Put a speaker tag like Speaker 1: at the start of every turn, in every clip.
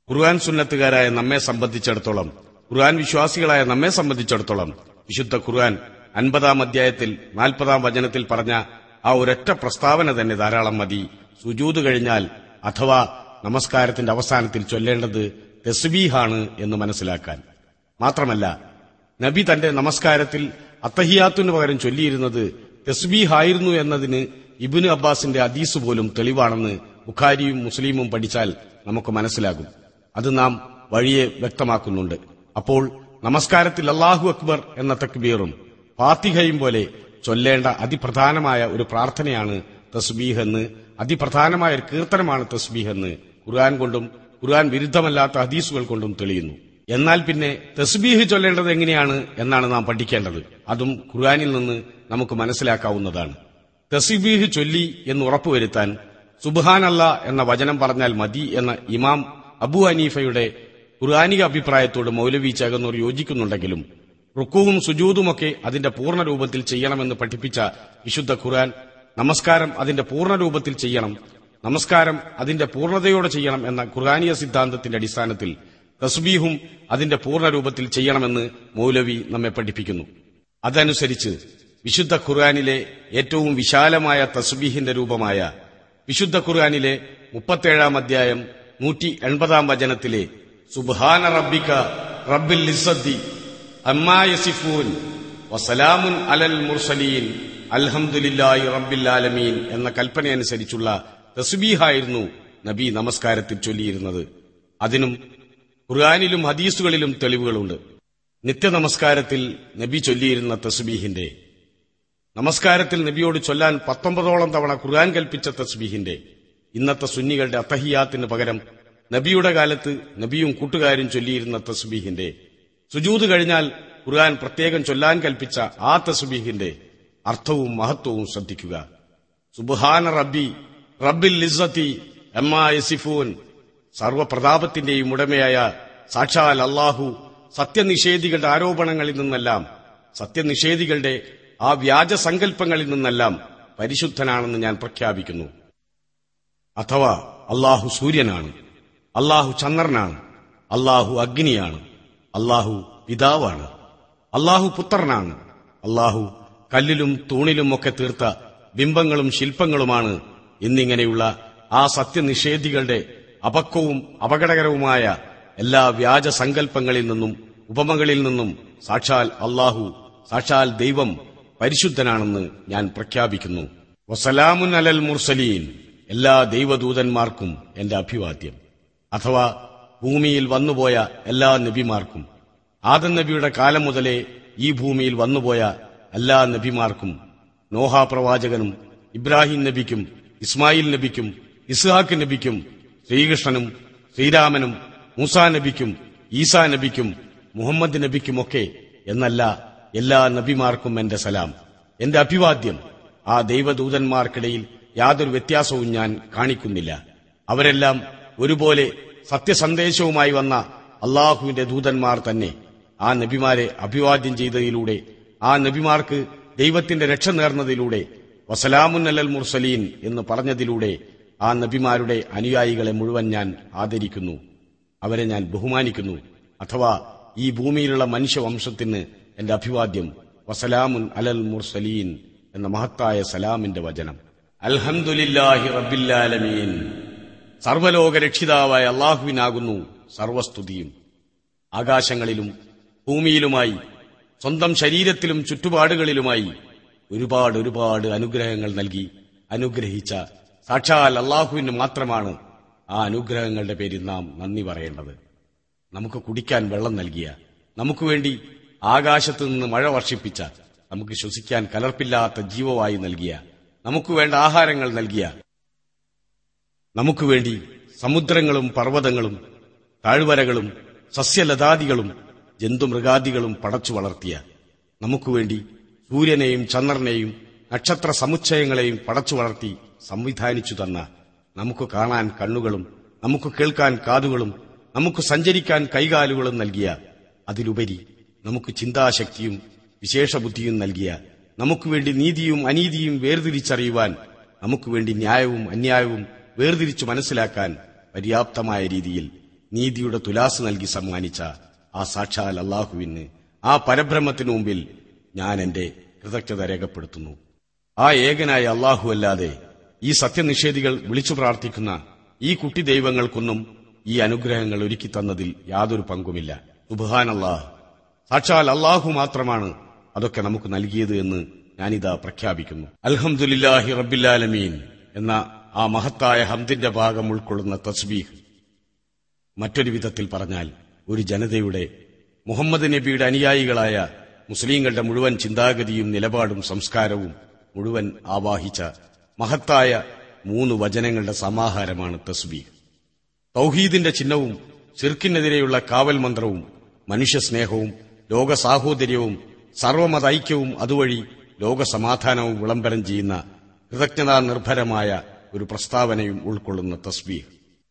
Speaker 1: ഖുർആൻ സുന്നത്തുകാരായ നമ്മെ സംബന്ധിച്ചിടത്തോളം ഖുർആൻ വിശ്വാസികളായ നമ്മെ സംബന്ധിച്ചിടത്തോളം വിശുദ്ധ ഖുർആൻ അൻപതാം അധ്യായത്തിൽ നാൽപ്പതാം വചനത്തിൽ പറഞ്ഞ ആ ഒരൊറ്റ പ്രസ്താവന തന്നെ ധാരാളം മതി സുജൂത് കഴിഞ്ഞാൽ അഥവാ നമസ്കാരത്തിന്റെ അവസാനത്തിൽ ചൊല്ലേണ്ടത് തെസ്ബീഹാണ് എന്ന് മനസ്സിലാക്കാൻ മാത്രമല്ല നബി തന്റെ നമസ്കാരത്തിൽ അത്തഹിയാത്തിനു പകരം ചൊല്ലിയിരുന്നത് തെസ്ബീഹായിരുന്നു എന്നതിന് ഇബിന് അബ്ബാസിന്റെ അദീസ് പോലും തെളിവാണെന്ന് ബുഖാരിയും മുസ്ലിമും പഠിച്ചാൽ നമുക്ക് മനസ്സിലാകും അത് നാം വഴിയെ വ്യക്തമാക്കുന്നുണ്ട് അപ്പോൾ നമസ്കാരത്തിൽ അള്ളാഹു അക്ബർ എന്ന തക്ബീറും ഫാത്തിഹയും പോലെ ചൊല്ലേണ്ട അതിപ്രധാനമായ ഒരു പ്രാർത്ഥനയാണ് തസ്ബീഹ് എന്ന് അതിപ്രധാനമായ ഒരു കീർത്തനമാണ് തസ്ബീഹ് എന്ന് ഖുർആൻ കൊണ്ടും ഖുർആൻ വിരുദ്ധമല്ലാത്ത ഹദീസുകൾ കൊണ്ടും തെളിയുന്നു എന്നാൽ പിന്നെ തസ്ബീഹ് ചൊല്ലേണ്ടത് എങ്ങനെയാണ് എന്നാണ് നാം പഠിക്കേണ്ടത് അതും ഖുർആനിൽ നിന്ന് നമുക്ക് മനസ്സിലാക്കാവുന്നതാണ് തസ്ബീഹ് ചൊല്ലി എന്ന് ഉറപ്പുവരുത്താൻ സുബ്ഹാനല്ല എന്ന വചനം പറഞ്ഞാൽ മതി എന്ന ഇമാം അബു ഹനീഫയുടെ ഖുർആാനിക അഭിപ്രായത്തോട് മൗലവി ചേകന്നൂർ യോജിക്കുന്നുണ്ടെങ്കിലും റുക്കുവും സുജൂതുമൊക്കെ അതിന്റെ പൂർണ്ണ രൂപത്തിൽ ചെയ്യണമെന്ന് പഠിപ്പിച്ച വിശുദ്ധ ഖുർആൻ നമസ്കാരം അതിന്റെ പൂർണ്ണ രൂപത്തിൽ ചെയ്യണം നമസ്കാരം അതിന്റെ പൂർണ്ണതയോടെ ചെയ്യണം എന്ന ഖുർആാനിയ സിദ്ധാന്തത്തിന്റെ അടിസ്ഥാനത്തിൽ തസ്ബീഹും അതിന്റെ പൂർണ്ണ രൂപത്തിൽ ചെയ്യണമെന്ന് മൗലവി നമ്മെ പഠിപ്പിക്കുന്നു അതനുസരിച്ച് വിശുദ്ധ ഖുർആാനിലെ ഏറ്റവും വിശാലമായ തസ്ബീഹിന്റെ രൂപമായ വിശുദ്ധ ഖുർആാനിലെ മുപ്പത്തേഴാം അധ്യായം നൂറ്റി എൺപതാം വചനത്തിലെ സുബ്ഹാന റബ്ബിക റബ്ബിൽ ലിസ്സദ്ദി അമ്മാ യസിഫൂൻ വസലാമുൻ അലൽ മുർസലീൻ അൽഹംദുലില്ലാഹി റബ്ബിൽ ആലമീൻ എന്ന കൽപ്പനയനുസരിച്ചുള്ള തസ്ബീഹായിരുന്നു നബി നമസ്കാരത്തിൽ ചൊല്ലിയിരുന്നത് അതിനും ഖുർആാനിലും ഹദീസുകളിലും തെളിവുകളുണ്ട് നിത്യനമസ്കാരത്തിൽ നബി ചൊല്ലിയിരുന്ന തസ്ബീഹിന്റെ നമസ്കാരത്തിൽ നബിയോട് ചൊല്ലാൻ പത്തൊമ്പതോളം തവണ ഖുർആൻ കൽപ്പിച്ച തസ്ബീഹിന്റെ ഇന്നത്തെ സുന്നികളുടെ അത്തഹിയാത്തിന് പകരം നബിയുടെ കാലത്ത് നബിയും കൂട്ടുകാരും ചൊല്ലിയിരുന്ന തസ്ബീഹിന്റെ സുജൂത് കഴിഞ്ഞാൽ ഖുർആൻ പ്രത്യേകം ചൊല്ലാൻ കൽപ്പിച്ച ആ തസ്ബീഹിന്റെ അർത്ഥവും മഹത്വവും ശ്രദ്ധിക്കുക സുബ്ഹാന റബ്ബി റബ്ബിൽ ലിസ്സത്തി എമ്മാ യസിഫൂൻ സർവപ്രതാപത്തിന്റെയും ഉടമയായ സാക്ഷാൽ അള്ളാഹു സത്യനിഷേധികളുടെ ആരോപണങ്ങളിൽ നിന്നെല്ലാം സത്യനിഷേധികളുടെ ആ വ്യാജ സങ്കല്പങ്ങളിൽ നിന്നെല്ലാം പരിശുദ്ധനാണെന്ന് ഞാൻ പ്രഖ്യാപിക്കുന്നു അഥവാ അള്ളാഹു സൂര്യനാണ് അള്ളാഹു ചന്ദ്രനാണ് അള്ളാഹു അഗ്നിയാണ് അള്ളാഹു പിതാവാണ് അള്ളാഹു പുത്രനാണ് അള്ളാഹു കല്ലിലും തൂണിലും ഒക്കെ തീർത്ത ബിംബങ്ങളും ശില്പങ്ങളുമാണ് എന്നിങ്ങനെയുള്ള ആ സത്യനിഷേധികളുടെ അപക്വവും അപകടകരവുമായ എല്ലാ വ്യാജ സങ്കല്പങ്ങളിൽ നിന്നും ഉപമകളിൽ നിന്നും സാക്ഷാൽ അള്ളാഹു സാക്ഷാൽ ദൈവം പരിശുദ്ധനാണെന്ന് ഞാൻ പ്രഖ്യാപിക്കുന്നു വസലാമുൻ അലൽ മുർസലീൻ എല്ലാ ദൈവദൂതന്മാർക്കും എന്റെ അഭിവാദ്യം അഥവാ ഭൂമിയിൽ വന്നുപോയ എല്ലാ നബിമാർക്കും ആദം നബിയുടെ കാലം മുതലേ ഈ ഭൂമിയിൽ വന്നുപോയ എല്ലാ നബിമാർക്കും നോഹ പ്രവാചകനും ഇബ്രാഹിം നബിക്കും ഇസ്മായിൽ നബിക്കും ഇസ്ഹാഖ് നബിക്കും ശ്രീകൃഷ്ണനും ശ്രീരാമനും മൂസാ നബിക്കും ഈസാ നബിക്കും മുഹമ്മദ് നബിക്കുമൊക്കെ എന്നല്ല എല്ലാ നബിമാർക്കും എന്റെ സലാം എന്റെ അഭിവാദ്യം ആ ദൈവദൂതന്മാർക്കിടയിൽ യാതൊരു വ്യത്യാസവും ഞാൻ കാണിക്കുന്നില്ല അവരെല്ലാം ഒരുപോലെ സത്യസന്ദേശവുമായി വന്ന അള്ളാഹുവിന്റെ ദൂതന്മാർ തന്നെ ആ നബിമാരെ അഭിവാദ്യം ചെയ്തതിലൂടെ ആ നബിമാർക്ക് ദൈവത്തിന്റെ രക്ഷ നേർന്നതിലൂടെ വസലാമുൻ അലൽ മുർസലീൻ എന്ന് പറഞ്ഞതിലൂടെ ആ നബിമാരുടെ അനുയായികളെ മുഴുവൻ ഞാൻ ആദരിക്കുന്നു അവരെ ഞാൻ ബഹുമാനിക്കുന്നു അഥവാ ഈ ഭൂമിയിലുള്ള മനുഷ്യവംശത്തിന് എന്റെ അഭിവാദ്യം വസലാമുൻ അലൽ മുർസലീൻ എന്ന മഹത്തായ സലാമിന്റെ വചനം അൽഹംദുലില്ലാഹി റബ്ബില്ലാലമീൻ സർവലോക രക്ഷിതാവായ അള്ളാഹുവിനാകുന്നു സർവസ്തുതിയും ആകാശങ്ങളിലും ഭൂമിയിലുമായി സ്വന്തം ശരീരത്തിലും ചുറ്റുപാടുകളിലുമായി ഒരുപാട് ഒരുപാട് അനുഗ്രഹങ്ങൾ നൽകി അനുഗ്രഹിച്ച സാക്ഷാൽ അള്ളാഹുവിന് മാത്രമാണ് ആ അനുഗ്രഹങ്ങളുടെ പേരിൽ നാം നന്ദി പറയേണ്ടത് നമുക്ക് കുടിക്കാൻ വെള്ളം നൽകിയ നമുക്ക് വേണ്ടി ആകാശത്തു നിന്ന് മഴ വർഷിപ്പിച്ച നമുക്ക് ശ്വസിക്കാൻ കലർപ്പില്ലാത്ത ജീവവായു നൽകിയ നമുക്ക് വേണ്ട ആഹാരങ്ങൾ നൽകിയ നമുക്ക് വേണ്ടി സമുദ്രങ്ങളും പർവ്വതങ്ങളും താഴ്വരകളും സസ്യലതാദികളും ജന്തുമൃഗാദികളും പടച്ചു വളർത്തിയ നമുക്ക് വേണ്ടി സൂര്യനെയും ചന്ദ്രനെയും നക്ഷത്ര സമുച്ചയങ്ങളെയും പടച്ചു വളർത്തി സംവിധാനിച്ചു തന്ന നമുക്ക് കാണാൻ കണ്ണുകളും നമുക്ക് കേൾക്കാൻ കാതുകളും നമുക്ക് സഞ്ചരിക്കാൻ കൈകാലുകളും നൽകിയ അതിലുപരി നമുക്ക് ചിന്താശക്തിയും വിശേഷബുദ്ധിയും നൽകിയ നമുക്ക് വേണ്ടി നീതിയും അനീതിയും വേർതിരിച്ചറിയുവാൻ നമുക്ക് വേണ്ടി ന്യായവും അന്യായവും വേർതിരിച്ചു മനസ്സിലാക്കാൻ പര്യാപ്തമായ രീതിയിൽ നീതിയുടെ തുലാസ് നൽകി സമ്മാനിച്ച ആ സാക്ഷാൽ അള്ളാഹുവിന് ആ പരബ്രഹ്മത്തിനു മുമ്പിൽ ഞാൻ എന്റെ കൃതജ്ഞത രേഖപ്പെടുത്തുന്നു ആ ഏകനായ അള്ളാഹു അല്ലാതെ ഈ സത്യനിഷേധികൾ വിളിച്ചു പ്രാർത്ഥിക്കുന്ന ഈ കുട്ടി ദൈവങ്ങൾക്കൊന്നും ഈ അനുഗ്രഹങ്ങൾ ഒരുക്കി തന്നതിൽ യാതൊരു പങ്കുമില്ല സുബാൻ അള്ളാഹ് സാക്ഷാൽ അള്ളാഹു മാത്രമാണ് അതൊക്കെ നമുക്ക് നൽകിയത് എന്ന് ഞാനിതാ പ്രഖ്യാപിക്കുന്നു അൽഹംദുലില്ലാഹി റബ്ബില്ലാലമീൻ എന്ന ആ മഹത്തായ ഹംദിന്റെ ഭാഗം ഉൾക്കൊള്ളുന്ന തസ്ബീഹ് മറ്റൊരു വിധത്തിൽ പറഞ്ഞാൽ ഒരു ജനതയുടെ മുഹമ്മദ് നബിയുടെ അനുയായികളായ മുസ്ലിങ്ങളുടെ മുഴുവൻ ചിന്താഗതിയും നിലപാടും സംസ്കാരവും മുഴുവൻ ആവാഹിച്ച മഹത്തായ മൂന്ന് വചനങ്ങളുടെ സമാഹാരമാണ് തസ്ബീഹ് തൗഹീദിന്റെ ചിഹ്നവും ശിർക്കിനെതിരെയുള്ള കാവൽ മന്ത്രവും മനുഷ്യസ്നേഹവും ലോക സാഹോദര്യവും സർവമത ഐക്യവും അതുവഴി ലോകസമാധാനവും വിളംബരം ചെയ്യുന്ന കൃതജ്ഞതാ നിർഭരമായ ഒരു പ്രസ്താവനയും ഉൾക്കൊള്ളുന്ന തസ്ബീഹ്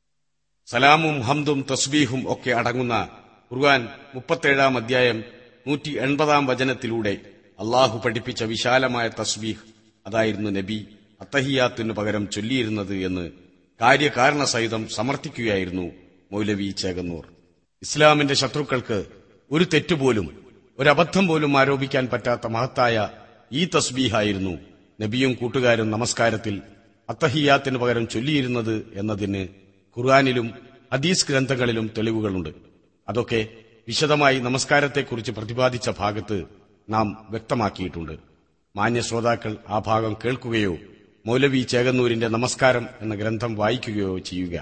Speaker 1: സലാമും ഹംദും തസ്ബീഹും ഒക്കെ അടങ്ങുന്ന ഖുർആൻ മുപ്പത്തേഴാം അധ്യായം നൂറ്റി എൺപതാം വചനത്തിലൂടെ അള്ളാഹു പഠിപ്പിച്ച വിശാലമായ തസ്ബീഹ് അതായിരുന്നു നബി അത്തഹിയാത്തിനു പകരം ചൊല്ലിയിരുന്നത് എന്ന് കാര്യകാരണ സഹിതം സമർത്ഥിക്കുകയായിരുന്നു മൗലവി ചേകന്നൂർ ഇസ്ലാമിന്റെ ശത്രുക്കൾക്ക് ഒരു തെറ്റുപോലും ഒരബദ്ധം പോലും ആരോപിക്കാൻ പറ്റാത്ത മഹത്തായ ഈ തസ്ബീഹായിരുന്നു നബിയും കൂട്ടുകാരും നമസ്കാരത്തിൽ അത്തഹിയാത്തിന് പകരം ചൊല്ലിയിരുന്നത് എന്നതിന് ഖുർആാനിലും ഹദീസ് ഗ്രന്ഥങ്ങളിലും തെളിവുകളുണ്ട് അതൊക്കെ വിശദമായി നമസ്കാരത്തെക്കുറിച്ച് പ്രതിപാദിച്ച ഭാഗത്ത് നാം വ്യക്തമാക്കിയിട്ടുണ്ട് മാന്യ ശ്രോതാക്കൾ ആ ഭാഗം കേൾക്കുകയോ മൗലവി ചേകന്നൂരിന്റെ നമസ്കാരം എന്ന ഗ്രന്ഥം വായിക്കുകയോ ചെയ്യുക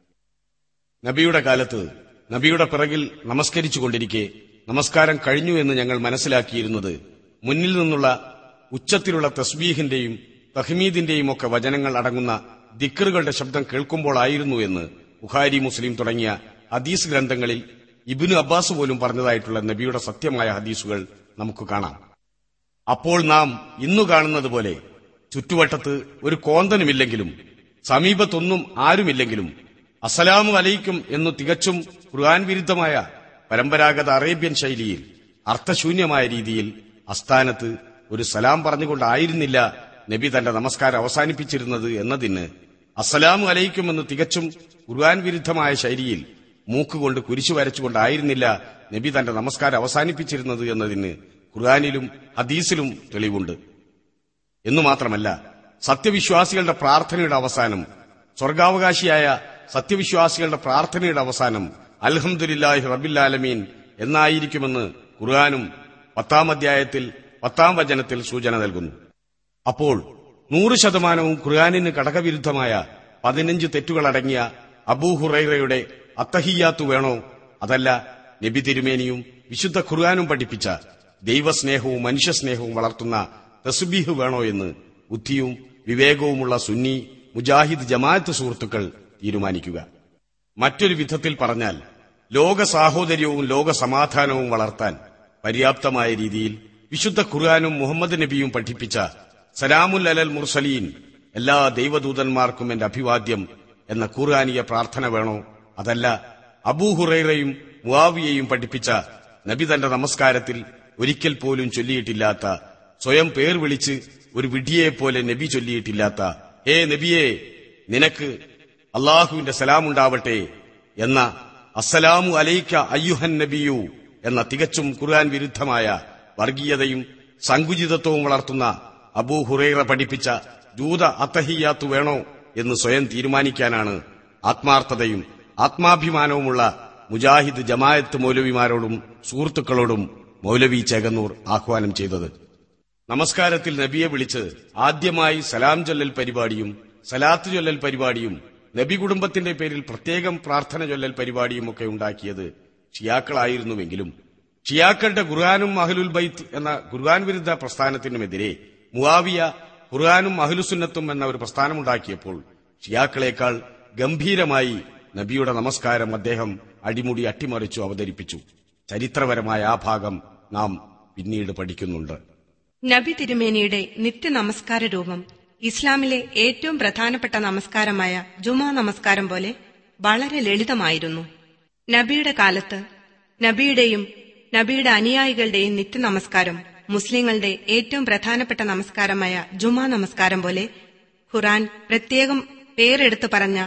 Speaker 1: നബിയുടെ കാലത്ത് നബിയുടെ പിറകിൽ നമസ്കരിച്ചുകൊണ്ടിരിക്കെ നമസ്കാരം കഴിഞ്ഞു എന്ന് ഞങ്ങൾ മനസ്സിലാക്കിയിരുന്നത് മുന്നിൽ നിന്നുള്ള ഉച്ചത്തിലുള്ള തസ്ബീഹിന്റെയും തഹ്മീദിന്റെയും ഒക്കെ വചനങ്ങൾ അടങ്ങുന്ന ദിക്കറുകളുടെ ശബ്ദം കേൾക്കുമ്പോഴായിരുന്നു എന്ന് ബുഖാരി മുസ്ലിം തുടങ്ങിയ ഹദീസ് ഗ്രന്ഥങ്ങളിൽ ഇബിനു അബ്ബാസ് പോലും പറഞ്ഞതായിട്ടുള്ള നബിയുടെ സത്യമായ ഹദീസുകൾ നമുക്ക് കാണാം അപ്പോൾ നാം ഇന്നു കാണുന്നത് പോലെ ചുറ്റുവട്ടത്ത് ഒരു കോന്തനുമില്ലെങ്കിലും സമീപത്തൊന്നും ആരുമില്ലെങ്കിലും അസലാമു അലൈക്കും എന്നു തികച്ചും ഖുർആൻ വിരുദ്ധമായ പരമ്പരാഗത അറേബ്യൻ ശൈലിയിൽ അർത്ഥശൂന്യമായ രീതിയിൽ അസ്ഥാനത്ത് ഒരു സലാം പറഞ്ഞുകൊണ്ടായിരുന്നില്ല നബി തന്റെ നമസ്കാരം അവസാനിപ്പിച്ചിരുന്നത് എന്നതിന് അസ്സലാമു അലൈക്കും എന്ന് തികച്ചും ഖുർആൻ വിരുദ്ധമായ ശൈലിയിൽ മൂക്കുകൊണ്ട് കുരിശു വരച്ചുകൊണ്ടായിരുന്നില്ല നബി തന്റെ നമസ്കാരം അവസാനിപ്പിച്ചിരുന്നത് എന്നതിന് ഖുർആാനിലും ഹദീസിലും തെളിവുണ്ട് എന്നു മാത്രമല്ല സത്യവിശ്വാസികളുടെ പ്രാർത്ഥനയുടെ അവസാനം സ്വർഗാവകാശിയായ സത്യവിശ്വാസികളുടെ പ്രാർത്ഥനയുടെ അവസാനം അൽഹംദുലില്ലാഹി റബില്ലാലമീൻ എന്നായിരിക്കുമെന്ന് ഖുർആാനും പത്താം അധ്യായത്തിൽ പത്താം വചനത്തിൽ സൂചന നൽകുന്നു അപ്പോൾ നൂറ് ശതമാനവും ഖുർആാനിന് ഘടകവിരുദ്ധമായ പതിനഞ്ച് തെറ്റുകളടങ്ങിയ അബൂഹുറൈറയുടെ അത്തഹിയാത്തു വേണോ അതല്ല നബി തിരുമേനിയും വിശുദ്ധ ഖുർആാനും പഠിപ്പിച്ച ദൈവസ്നേഹവും മനുഷ്യസ്നേഹവും വളർത്തുന്ന തസുബീഹ് വേണോ എന്ന് ബുദ്ധിയും വിവേകവുമുള്ള സുന്നി മുജാഹിദ് ജമാഅത്ത് സുഹൃത്തുക്കൾ തീരുമാനിക്കുക മറ്റൊരു വിധത്തിൽ പറഞ്ഞാൽ ലോക സാഹോദര്യവും ലോക സമാധാനവും വളർത്താൻ പര്യാപ്തമായ രീതിയിൽ വിശുദ്ധ ഖുർആാനും മുഹമ്മദ് നബിയും പഠിപ്പിച്ച സലാമുൽ അലൽ മുർസലീൻ എല്ലാ ദൈവദൂതന്മാർക്കും എന്റെ അഭിവാദ്യം എന്ന ഖുർആാനിയ പ്രാർത്ഥന വേണോ അതല്ല അബൂഹുറൈറയും മുവാവിയെയും പഠിപ്പിച്ച നബി തന്റെ നമസ്കാരത്തിൽ ഒരിക്കൽ പോലും ചൊല്ലിയിട്ടില്ലാത്ത സ്വയം പേർ വിളിച്ച് ഒരു വിഡ്ഢിയെപ്പോലെ നബി ചൊല്ലിയിട്ടില്ലാത്ത ഹേ നബിയെ നിനക്ക് അള്ളാഹുവിന്റെ സലാമുണ്ടാവട്ടെ എന്ന അസ്സലാമു അലൈക്ക അയ്യുഹൻ നബിയു എന്ന തികച്ചും ഖുർആൻ വിരുദ്ധമായ വർഗീയതയും സങ്കുചിതത്വവും വളർത്തുന്ന അബൂ ഹുറൈറ പഠിപ്പിച്ച ജൂത അത്തഹിയാത്തു വേണോ എന്ന് സ്വയം തീരുമാനിക്കാനാണ് ആത്മാർത്ഥതയും ആത്മാഭിമാനവുമുള്ള മുജാഹിദ് ജമായത്ത് മൗലവിമാരോടും സുഹൃത്തുക്കളോടും മൗലവി ചേകന്നൂർ ആഹ്വാനം ചെയ്തത് നമസ്കാരത്തിൽ നബിയെ വിളിച്ച് ആദ്യമായി സലാം ചൊല്ലൽ പരിപാടിയും സലാത്ത് ചൊല്ലൽ പരിപാടിയും നബി കുടുംബത്തിന്റെ പേരിൽ പ്രത്യേകം പ്രാർത്ഥന ചൊല്ലൽ പരിപാടിയും ഒക്കെ ഉണ്ടാക്കിയത് ഷിയാക്കളായിരുന്നുവെങ്കിലും ഷിയാക്കളുടെ ഖുർആാനും അഹ്ലുൽ ബൈത്ത് എന്ന ഖുർആൻ വിരുദ്ധ പ്രസ്ഥാനത്തിനുമെതിരെ മുവാവിയ ഖുർആാനും അഹ്ലുസുന്നത്തും എന്ന ഒരു പ്രസ്ഥാനമുണ്ടാക്കിയപ്പോൾ ഷിയാക്കളെക്കാൾ ഗംഭീരമായി നബിയുടെ നമസ്കാരം അദ്ദേഹം അടിമുടി അട്ടിമറിച്ചു അവതരിപ്പിച്ചു ചരിത്രപരമായ ആ ഭാഗം നാം പിന്നീട് പഠിക്കുന്നുണ്ട്
Speaker 2: നബി തിരുമേനിയുടെ നിത്യ നമസ്കാര രൂപം ഇസ്ലാമിലെ ഏറ്റവും പ്രധാനപ്പെട്ട നമസ്കാരമായ ജുമാ നമസ്കാരം പോലെ വളരെ ലളിതമായിരുന്നു നബിയുടെ കാലത്ത് നബിയുടെയും നബിയുടെ അനുയായികളുടെയും നിത്യ നമസ്കാരം മുസ്ലിങ്ങളുടെ ഏറ്റവും പ്രധാനപ്പെട്ട നമസ്കാരമായ ജുമാ നമസ്കാരം പോലെ ഖുറാൻ പ്രത്യേകം പേരെടുത്തു പറഞ്ഞ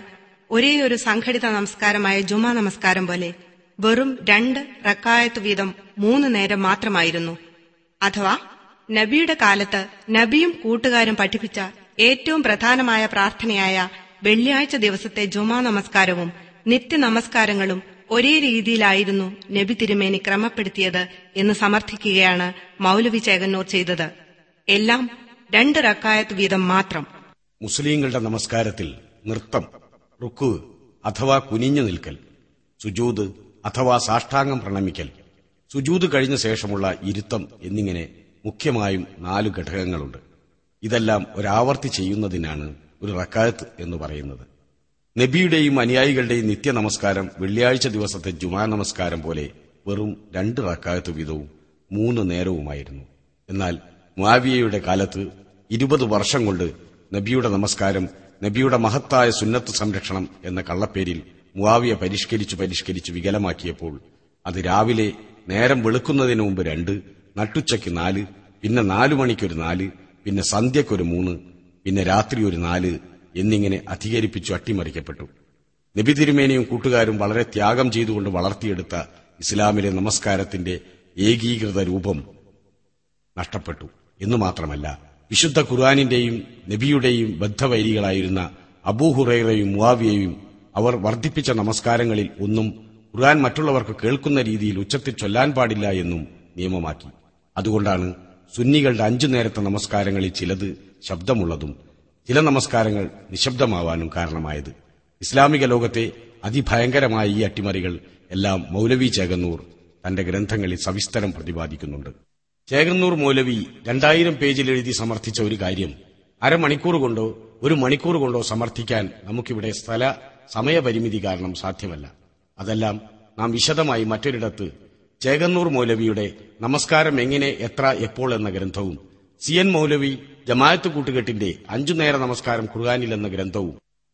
Speaker 2: ഒരേയൊരു സംഘടിത നമസ്കാരമായ ജുമാ നമസ്കാരം പോലെ വെറും രണ്ട് റക്കായത്ത് വീതം മൂന്ന് നേരം മാത്രമായിരുന്നു അഥവാ നബിയുടെ കാലത്ത് നബിയും കൂട്ടുകാരും പഠിപ്പിച്ച ഏറ്റവും പ്രധാനമായ പ്രാർത്ഥനയായ വെള്ളിയാഴ്ച ദിവസത്തെ ജുമാ നമസ്കാരവും നിത്യ നമസ്കാരങ്ങളും ഒരേ രീതിയിലായിരുന്നു നബി തിരുമേനി ക്രമപ്പെടുത്തിയത് എന്ന് സമർത്ഥിക്കുകയാണ് മൗലവി ചേകന്നൂർ ചെയ്തത് എല്ലാം രണ്ട് റക്കായത്ത് വീതം മാത്രം
Speaker 1: മുസ്ലിങ്ങളുടെ നമസ്കാരത്തിൽ നൃത്തം റുക്കു അഥവാ കുനിഞ്ഞു നിൽക്കൽ സുജൂത് അഥവാ സാഷ്ടാംഗം പ്രണമിക്കൽ സുജൂത് കഴിഞ്ഞ ശേഷമുള്ള ഇരുത്തം എന്നിങ്ങനെ മുഖ്യമായും നാലു ഘടകങ്ങളുണ്ട് ഇതെല്ലാം ഒരാവർത്തി ചെയ്യുന്നതിനാണ് ഒരു റക്കായത്ത് എന്ന് പറയുന്നത് നബിയുടെയും അനുയായികളുടെയും നിത്യ നമസ്കാരം വെള്ളിയാഴ്ച ദിവസത്തെ ജുമാ നമസ്കാരം പോലെ വെറും രണ്ട് റക്കായത്ത് വീതവും മൂന്ന് നേരവുമായിരുന്നു എന്നാൽ മുആവിയയുടെ കാലത്ത് ഇരുപത് വർഷം കൊണ്ട് നബിയുടെ നമസ്കാരം നബിയുടെ മഹത്തായ സുന്നത്ത് സംരക്ഷണം എന്ന കള്ളപ്പേരിൽ മുആവിയ പരിഷ്കരിച്ചു പരിഷ്കരിച്ചു വികലമാക്കിയപ്പോൾ അത് രാവിലെ നേരം വെളുക്കുന്നതിന് മുമ്പ് രണ്ട് നട്ടുച്ചയ്ക്ക് നാല് പിന്നെ നാലു മണിക്കൊരു നാല് പിന്നെ സന്ധ്യക്കൊരു മൂന്ന് പിന്നെ രാത്രി ഒരു നാല് എന്നിങ്ങനെ അധികരിപ്പിച്ചു അട്ടിമറിക്കപ്പെട്ടു നബി തിരുമേനിയും കൂട്ടുകാരും വളരെ ത്യാഗം ചെയ്തുകൊണ്ട് വളർത്തിയെടുത്ത ഇസ്ലാമിലെ നമസ്കാരത്തിന്റെ ഏകീകൃത രൂപം നഷ്ടപ്പെട്ടു എന്നു മാത്രമല്ല വിശുദ്ധ ഖുർആാനിന്റെയും നബിയുടെയും ബദ്ധവൈരികളായിരുന്ന അബൂഹുറൈറയും മുവാവിയയും അവർ വർദ്ധിപ്പിച്ച നമസ്കാരങ്ങളിൽ ഒന്നും ഖുർആൻ മറ്റുള്ളവർക്ക് കേൾക്കുന്ന രീതിയിൽ ഉച്ചത്തിൽ ചൊല്ലാൻ പാടില്ല എന്നും നിയമമാക്കി അതുകൊണ്ടാണ് സുന്നികളുടെ അഞ്ചു നേരത്തെ നമസ്കാരങ്ങളിൽ ചിലത് ശബ്ദമുള്ളതും ചില നമസ്കാരങ്ങൾ നിശബ്ദമാവാനും കാരണമായത് ഇസ്ലാമിക ലോകത്തെ അതിഭയങ്കരമായ ഈ അട്ടിമറികൾ എല്ലാം മൗലവി ചേകന്നൂർ തന്റെ ഗ്രന്ഥങ്ങളിൽ സവിസ്തരം പ്രതിപാദിക്കുന്നുണ്ട് ചേകന്നൂർ മൗലവി രണ്ടായിരം പേജിൽ എഴുതി സമർത്ഥിച്ച ഒരു കാര്യം അരമണിക്കൂർ കൊണ്ടോ ഒരു മണിക്കൂർ കൊണ്ടോ സമർത്ഥിക്കാൻ നമുക്കിവിടെ സ്ഥല സമയപരിമിതി കാരണം സാധ്യമല്ല അതെല്ലാം നാം വിശദമായി മറ്റൊരിടത്ത് ചേകന്നൂർ മൗലവിയുടെ നമസ്കാരം എങ്ങനെ എത്ര എപ്പോൾ എന്ന ഗ്രന്ഥവും സി എൻ മൗലവി ജമാഅത്ത് കൂട്ടുകെട്ടിന്റെ അഞ്ചു നേര നമസ്കാരം ഖുർആാനിൽ എന്ന ഗ്രന്ഥവും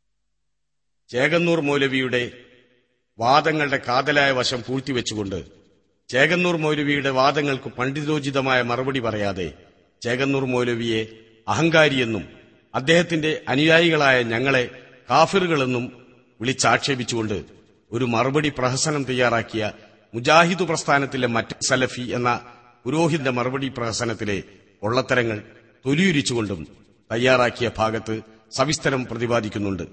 Speaker 1: ചേകന്നൂർ മൗലവിയുടെ വാദങ്ങളുടെ കാതലായ വശം പൂഴ്ത്തിവെച്ചുകൊണ്ട് ചേകന്നൂർ മൗലവിയുടെ വാദങ്ങൾക്ക് പണ്ഡിതോചിതമായ മറുപടി പറയാതെ ചേകന്നൂർ മൗലവിയെ അഹങ്കാരിയെന്നും അദ്ദേഹത്തിന്റെ അനുയായികളായ ഞങ്ങളെ കാഫിറുകളെന്നും വിളിച്ചാക്ഷേപിച്ചുകൊണ്ട് ഒരു മറുപടി പ്രഹസനം തയ്യാറാക്കിയ മുജാഹിദ് പ്രസ്ഥാനത്തിലെ മറ്റ് സലഫി എന്ന പുരോഹിത മറുപടി പ്രഹസനത്തിലെ പൊള്ളത്തരങ്ങൾ തൊലിയുരിച്ചുകൊണ്ടും തയ്യാറാക്കിയ ഭാഗത്ത് സവിസ്തരം പ്രതിപാദിക്കുന്നുണ്ട്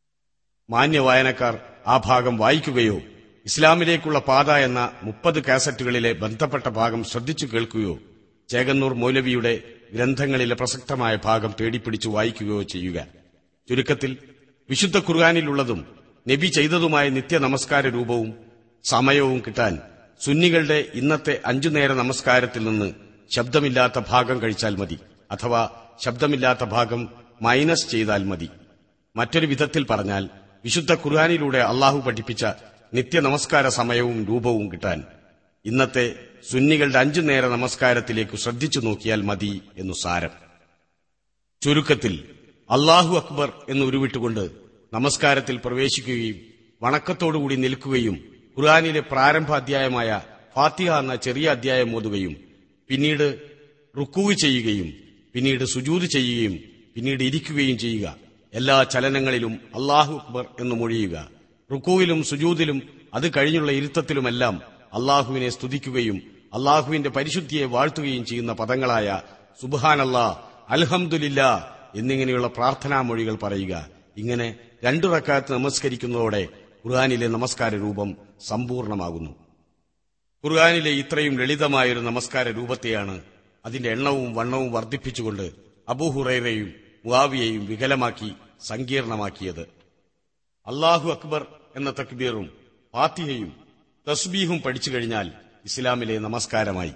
Speaker 1: മാന്യ വായനക്കാർ ആ ഭാഗം വായിക്കുകയോ ഇസ്ലാമിലേക്കുള്ള പാത എന്ന മുപ്പത് കാസറ്റുകളിലെ ബന്ധപ്പെട്ട ഭാഗം ശ്രദ്ധിച്ചു കേൾക്കുകയോ ചേകന്നൂർ മൗലവിയുടെ ഗ്രന്ഥങ്ങളിലെ പ്രസക്തമായ ഭാഗം തേടിപ്പിടിച്ചു വായിക്കുകയോ ചെയ്യുക ചുരുക്കത്തിൽ വിശുദ്ധ ഖുർആാനിലുള്ളതും നബി ചെയ്തതുമായ നിത്യ നമസ്കാര രൂപവും സമയവും കിട്ടാൻ സുന്നികളുടെ ഇന്നത്തെ അഞ്ചു നേര നമസ്കാരത്തിൽ നിന്ന് ശബ്ദമില്ലാത്ത ഭാഗം കഴിച്ചാൽ മതി അഥവാ ശബ്ദമില്ലാത്ത ഭാഗം മൈനസ് ചെയ്താൽ മതി മറ്റൊരു വിധത്തിൽ പറഞ്ഞാൽ വിശുദ്ധ ഖുർആാനിലൂടെ അള്ളാഹു പഠിപ്പിച്ച നിത്യ നമസ്കാര സമയവും രൂപവും കിട്ടാൻ ഇന്നത്തെ സുന്നികളുടെ അഞ്ചു നേര നമസ്കാരത്തിലേക്ക് ശ്രദ്ധിച്ചു നോക്കിയാൽ മതി എന്നു സാരം ചുരുക്കത്തിൽ അള്ളാഹു അക്ബർ എന്ന് ഉരുവിട്ടുകൊണ്ട് നമസ്കാരത്തിൽ പ്രവേശിക്കുകയും വണക്കത്തോടുകൂടി നിൽക്കുകയും ഖുർആാനിലെ പ്രാരംഭ അധ്യായമായ ഫാത്തിഹ എന്ന ചെറിയ അധ്യായം ഓതുകയും പിന്നീട് റുക്കൂവ് ചെയ്യുകയും പിന്നീട് സുജൂത് ചെയ്യുകയും പിന്നീട് ഇരിക്കുകയും ചെയ്യുക എല്ലാ ചലനങ്ങളിലും അള്ളാഹു അക്ബർ എന്ന് മൊഴിയുക റുക്കൂവിലും സുജൂദിലും അത് കഴിഞ്ഞുള്ള ഇരുത്തത്തിലുമെല്ലാം അള്ളാഹുവിനെ സ്തുതിക്കുകയും അള്ളാഹുവിന്റെ പരിശുദ്ധിയെ വാഴ്ത്തുകയും ചെയ്യുന്ന പദങ്ങളായ സുബാനല്ലാ അൽഹംദുലില്ല എന്നിങ്ങനെയുള്ള പ്രാർത്ഥനാ മൊഴികൾ പറയുക ഇങ്ങനെ രണ്ടു റക്കാത്ത് നമസ്കരിക്കുന്നതോടെ ഖുർആാനിലെ നമസ്കാര രൂപം സമ്പൂർണമാകുന്നു ഖുർആാനിലെ ഇത്രയും ലളിതമായൊരു നമസ്കാര രൂപത്തെയാണ് അതിന്റെ എണ്ണവും വണ്ണവും വർദ്ധിപ്പിച്ചുകൊണ്ട് അബൂഹുറൈറയും മുവാവിയെയും വികലമാക്കി സങ്കീർണമാക്കിയത് അള്ളാഹു അക്ബർ എന്ന തക്ബീറും ഫാത്തിഹയും തസ്ബീഹും പഠിച്ചു കഴിഞ്ഞാൽ ഇസ്ലാമിലെ നമസ്കാരമായി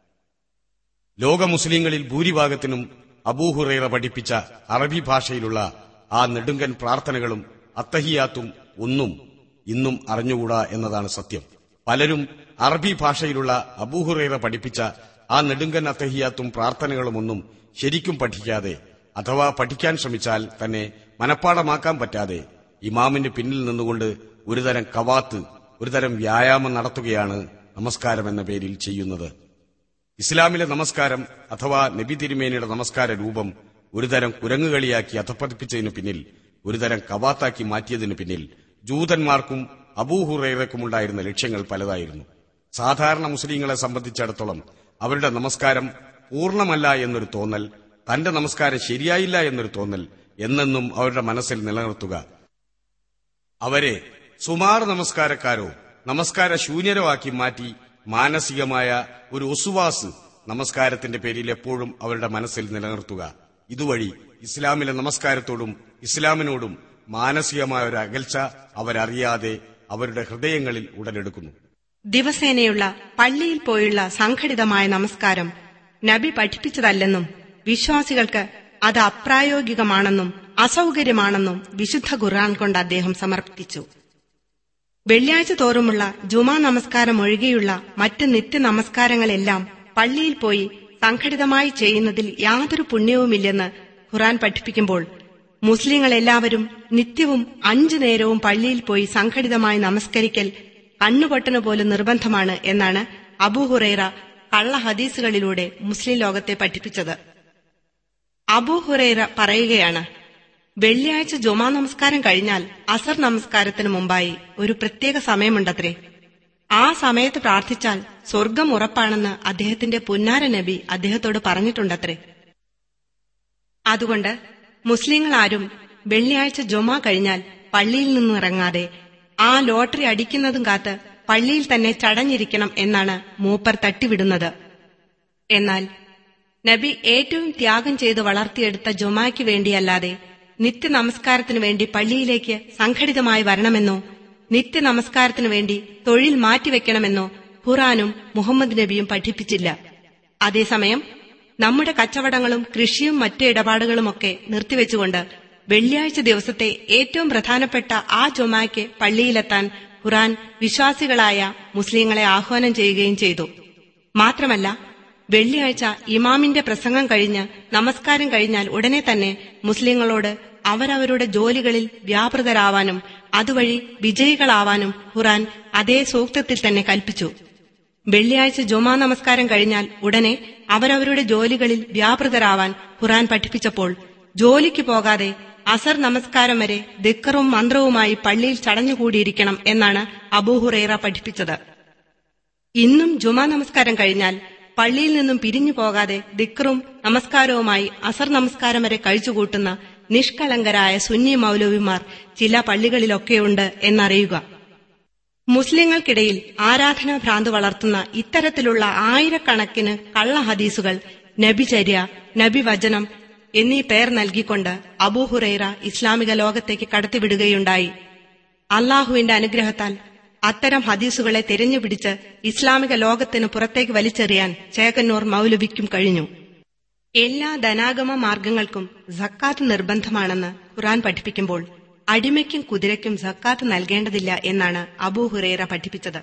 Speaker 1: ലോക മുസ്ലിങ്ങളിൽ ഭൂരിഭാഗത്തിനും അബൂഹുറൈറ പഠിപ്പിച്ച അറബി ഭാഷയിലുള്ള ആ നെടുങ്കൻ പ്രാർത്ഥനകളും അത്തഹിയാത്തും ഒന്നും ഇന്നും അറിഞ്ഞുകൂടാ എന്നതാണ് സത്യം പലരും അറബി ഭാഷയിലുള്ള അബൂഹുറൈറ പഠിപ്പിച്ച ആ നെടുങ്കൻ അത്തഹിയാത്തും പ്രാർത്ഥനകളുമൊന്നും ശരിക്കും പഠിക്കാതെ അഥവാ പഠിക്കാൻ ശ്രമിച്ചാൽ തന്നെ മനഃപ്പാടമാക്കാൻ പറ്റാതെ ഇമാമിന് പിന്നിൽ നിന്നുകൊണ്ട് ഒരുതരം കവാത്ത് ഒരുതരം വ്യായാമം നടത്തുകയാണ് നമസ്കാരം എന്ന പേരിൽ ചെയ്യുന്നത് ഇസ്ലാമിലെ നമസ്കാരം അഥവാ നബി തിരുമേനിയുടെ നമസ്കാര രൂപം ഒരുതരം കുരങ്ങുകളിയാക്കി അധപ്പതിപ്പിച്ചതിനു പിന്നിൽ ഒരുതരം കവാത്താക്കി മാറ്റിയതിനു പിന്നിൽ ജൂതന്മാർക്കും അബൂഹുറൈറക്കുമുണ്ടായിരുന്ന ലക്ഷ്യങ്ങൾ പലതായിരുന്നു സാധാരണ മുസ്ലിങ്ങളെ സംബന്ധിച്ചിടത്തോളം അവരുടെ നമസ്കാരം പൂർണ്ണമല്ല എന്നൊരു തോന്നൽ തന്റെ നമസ്കാരം ശരിയായില്ല എന്നൊരു തോന്നൽ എന്നെന്നും അവരുടെ മനസ്സിൽ നിലനിർത്തുക അവരെ സുമാർ നമസ്കാരക്കാരോ നമസ്കാര ശൂന്യരോ ആക്കി മാറ്റി മാനസികമായ ഒരു ഒസുവാസ് നമസ്കാരത്തിന്റെ പേരിൽ എപ്പോഴും അവരുടെ മനസ്സിൽ നിലനിർത്തുക ഇതുവഴി ഇസ്ലാമിലെ നമസ്കാരത്തോടും ഇസ്ലാമിനോടും മാനസികമായ ഒരു അകൽച്ച അവരറിയാതെ അവരുടെ ഹൃദയങ്ങളിൽ ഉടലെടുക്കുന്നു
Speaker 2: ദിവസേനയുള്ള പള്ളിയിൽ പോയുള്ള സംഘടിതമായ നമസ്കാരം നബി പഠിപ്പിച്ചതല്ലെന്നും വിശ്വാസികൾക്ക് അത് അപ്രായോഗികമാണെന്നും അസൗകര്യമാണെന്നും വിശുദ്ധ ഖുർആൻ കൊണ്ട് അദ്ദേഹം സമർപ്പിച്ചു വെള്ളിയാഴ്ച തോറുമുള്ള ജുമാ നമസ്കാരം ഒഴികെയുള്ള മറ്റ് നിത്യ നമസ്കാരങ്ങളെല്ലാം പള്ളിയിൽ പോയി സംഘടിതമായി ചെയ്യുന്നതിൽ യാതൊരു പുണ്യവുമില്ലെന്ന് ഖുർആൻ പഠിപ്പിക്കുമ്പോൾ മുസ്ലിങ്ങളെല്ലാവരും നിത്യവും അഞ്ചു നേരവും പള്ളിയിൽ പോയി സംഘടിതമായി നമസ്കരിക്കൽ കണ്ണുപൊട്ടന് പോലും നിർബന്ധമാണ് എന്നാണ് അബൂഹുറൈറ കള്ള ഹദീസുകളിലൂടെ മുസ്ലിം ലോകത്തെ പഠിപ്പിച്ചത് അബൂഹുറൈറ പറയുകയാണ് വെള്ളിയാഴ്ച ജുമാ നമസ്കാരം കഴിഞ്ഞാൽ അസർ നമസ്കാരത്തിന് മുമ്പായി ഒരു പ്രത്യേക സമയമുണ്ടത്രേ ആ സമയത്ത് പ്രാർത്ഥിച്ചാൽ സ്വർഗം ഉറപ്പാണെന്ന് അദ്ദേഹത്തിന്റെ പുന്നാര നബി അദ്ദേഹത്തോട് പറഞ്ഞിട്ടുണ്ടത്രേ അതുകൊണ്ട് മുസ്ലിങ്ങളാരും വെള്ളിയാഴ്ച ജുമാ കഴിഞ്ഞാൽ പള്ളിയിൽ നിന്നിറങ്ങാതെ ആ ലോട്ടറി അടിക്കുന്നതും കാത്ത് പള്ളിയിൽ തന്നെ ചടഞ്ഞിരിക്കണം എന്നാണ് മൂപ്പർ തട്ടിവിടുന്നത് എന്നാൽ നബി ഏറ്റവും ത്യാഗം ചെയ്ത് വളർത്തിയെടുത്ത ജുമായ്ക്ക് വേണ്ടിയല്ലാതെ നിത്യ നമസ്കാരത്തിനു വേണ്ടി പള്ളിയിലേക്ക് സംഘടിതമായി വരണമെന്നോ നിത്യ നമസ്കാരത്തിനു വേണ്ടി തൊഴിൽ മാറ്റിവെക്കണമെന്നോ ഖുറാനും മുഹമ്മദ് നബിയും പഠിപ്പിച്ചില്ല അതേസമയം നമ്മുടെ കച്ചവടങ്ങളും കൃഷിയും മറ്റു ഇടപാടുകളുമൊക്കെ നിർത്തിവെച്ചുകൊണ്ട് വെള്ളിയാഴ്ച ദിവസത്തെ ഏറ്റവും പ്രധാനപ്പെട്ട ആ ജുമായ്ക്ക് പള്ളിയിലെത്താൻ ഖുറാൻ വിശ്വാസികളായ മുസ്ലിങ്ങളെ ആഹ്വാനം ചെയ്യുകയും ചെയ്തു മാത്രമല്ല വെള്ളിയാഴ്ച ഇമാമിന്റെ പ്രസംഗം കഴിഞ്ഞ് നമസ്കാരം കഴിഞ്ഞാൽ ഉടനെ തന്നെ മുസ്ലിങ്ങളോട് അവരവരുടെ ജോലികളിൽ വ്യാപൃതരാവാനും അതുവഴി വിജയികളാവാനും ഖുറാൻ അതേ സൂക്തത്തിൽ തന്നെ കൽപ്പിച്ചു വെള്ളിയാഴ്ച ജുമാ നമസ്കാരം കഴിഞ്ഞാൽ ഉടനെ അവരവരുടെ ജോലികളിൽ വ്യാപൃതരാവാൻ ഖുറാൻ പഠിപ്പിച്ചപ്പോൾ ജോലിക്ക് പോകാതെ അസർ നമസ്കാരം വരെ ദിക്കറും മന്ത്രവുമായി പള്ളിയിൽ ചടഞ്ഞുകൂടിയിരിക്കണം എന്നാണ് അബൂഹുറൈറ പഠിപ്പിച്ചത് ഇന്നും ജുമാ നമസ്കാരം കഴിഞ്ഞാൽ പള്ളിയിൽ നിന്നും പിരിഞ്ഞു പോകാതെ ദിക്റും നമസ്കാരവുമായി അസർ നമസ്കാരം വരെ കഴിച്ചുകൂട്ടുന്ന നിഷ്കളങ്കരായ സുന്നി മൗലവിമാർ ചില പള്ളികളിലൊക്കെയുണ്ട് എന്നറിയുക മുസ്ലിങ്ങൾക്കിടയിൽ ആരാധനാ ഭ്രാന്ത് വളർത്തുന്ന ഇത്തരത്തിലുള്ള ആയിരക്കണക്കിന് കള്ള ഹദീസുകൾ നബിചര്യ നബിവചനം എന്നീ പേർ നൽകിക്കൊണ്ട് അബൂഹുറൈറ ഇസ്ലാമിക ലോകത്തേക്ക് കടത്തിവിടുകയുണ്ടായി അള്ളാഹുവിന്റെ അനുഗ്രഹത്താൽ അത്തരം ഹദീസുകളെ തിരഞ്ഞുപിടിച്ച് ഇസ്ലാമിക ലോകത്തിന് പുറത്തേക്ക് വലിച്ചെറിയാൻ ചേകന്നൂർ മൗലവിക്കും കഴിഞ്ഞു എല്ലാ ധനാഗമ മാർഗങ്ങൾക്കും സക്കാത്ത് നിർബന്ധമാണെന്ന് ഖുറാൻ പഠിപ്പിക്കുമ്പോൾ അടിമയ്ക്കും കുതിരയ്ക്കും സക്കാത്ത് നൽകേണ്ടതില്ല എന്നാണ് അബൂഹുറൈറ പഠിപ്പിച്ചത്